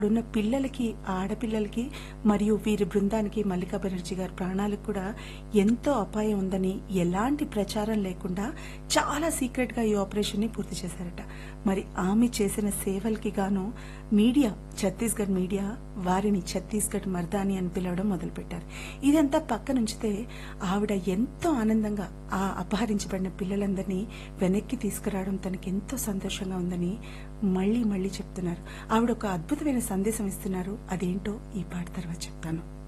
ఉన్న పిల్లలకి ఆడపిల్లలకి మరియు వీరి బృందానికి మల్లికా బెనర్జీ గారి ప్రాణాలకు కూడా ఎంతో అపాయం ఉందని ఎలాంటి ప్రచారం లేకుండా చాలా సీక్రెట్ గా ఈ ఆపరేషన్ ని పూర్తి చేశారట మరి ఆమె చేసిన సేవలకి గాను మీడియా ఛత్తీస్గఢ్ మీడియా వారిని ఛత్తీస్గఢ్ మర్దాని అని పిలవడం మొదలుపెట్టారు ఇదంతా పక్కనుంచితే ఆవిడ ఎంతో ఆనందంగా ఆ అపహరించబడిన పిల్లలందరినీ వెనక్కి తీసుకురావడం తనకి ఎంతో సంతోషంగా ఉందని మళ్ళీ మళ్ళీ చెప్తున్నారు ఆవిడ ఒక అద్భుతమైన సందేశం ఇస్తున్నారు అదేంటో ఈ పాట తర్వాత చెప్తాను